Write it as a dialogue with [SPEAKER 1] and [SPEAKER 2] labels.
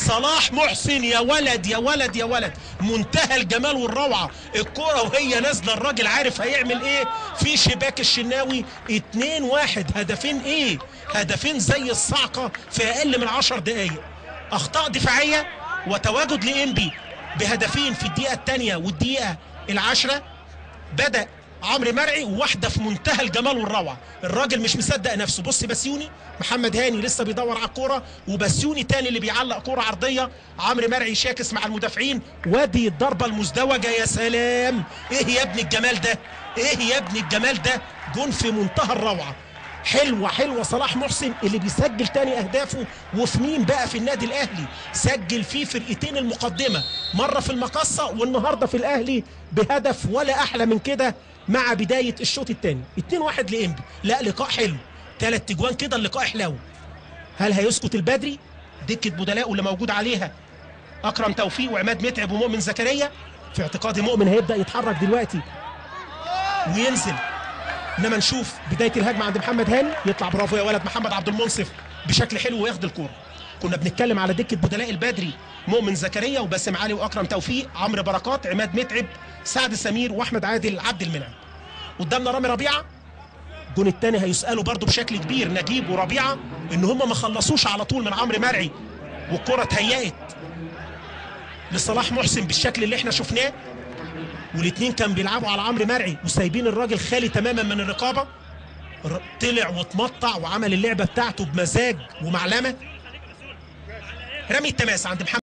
[SPEAKER 1] صلاح محسن يا ولد يا ولد يا ولد منتهى الجمال والروعه الكره وهي نازله الراجل عارف هيعمل ايه في شباك الشناوي 2 1 هدفين ايه هدفين زي الصعقه في اقل من 10 دقائق اخطاء دفاعيه وتواجد لانبي بهدفين في الدقيقه الثانيه والدقيقه العاشره بدا عمرو مرعي وواحده في منتهى الجمال والروعه الراجل مش مصدق نفسه بص بسيوني محمد هاني لسه بيدور على الكوره وبسيوني تاني اللي بيعلق كوره عرضيه عمرو مرعي شاكس مع المدافعين وادي الضربه المزدوجه يا سلام ايه يا ابن الجمال ده ايه يا ابن الجمال ده جون في منتهى الروعه حلوة حلوة صلاح محسن اللي بيسجل تاني أهدافه وفي مين بقى في النادي الأهلي سجل فيه فرقتين المقدمة مرة في المقصة والنهاردة في الأهلي بهدف ولا أحلى من كده مع بداية الشوط الثاني 2-1 لإنبي لا لقاء حلو ثلاث تجوان كده اللقاء حلو هل هيسكت البدري دكة بدلاء اللي موجود عليها أكرم توفيق وعماد متعب ومؤمن زكريا في اعتقادي مؤمن هيبدأ يتحرك دلوقتي وينزل انما نشوف بدايه الهجمه عند محمد هاني يطلع برافو يا ولد محمد عبد المنصف بشكل حلو وياخد الكوره كنا بنتكلم على دكه بدلاء البدري مؤمن زكريا وباسم علي واكرم توفيق عمرو بركات عماد متعب سعد سمير واحمد عادل عبد المنعم قدامنا رامي ربيعه الجون الثاني هيسالوا برضو بشكل كبير نجيب وربيعه ان هم ما خلصوش على طول من عمرو مرعي والكره اتهيأت لصلاح محسن بالشكل اللي احنا شفناه والاثنين كانوا بيلعبوا على عمرو مرعي وسايبين الراجل خالي تماما من الرقابه ر- طلع واتمطع وعمل اللعبه بتاعته بمزاج ومعلمه رمي التماس عند محمد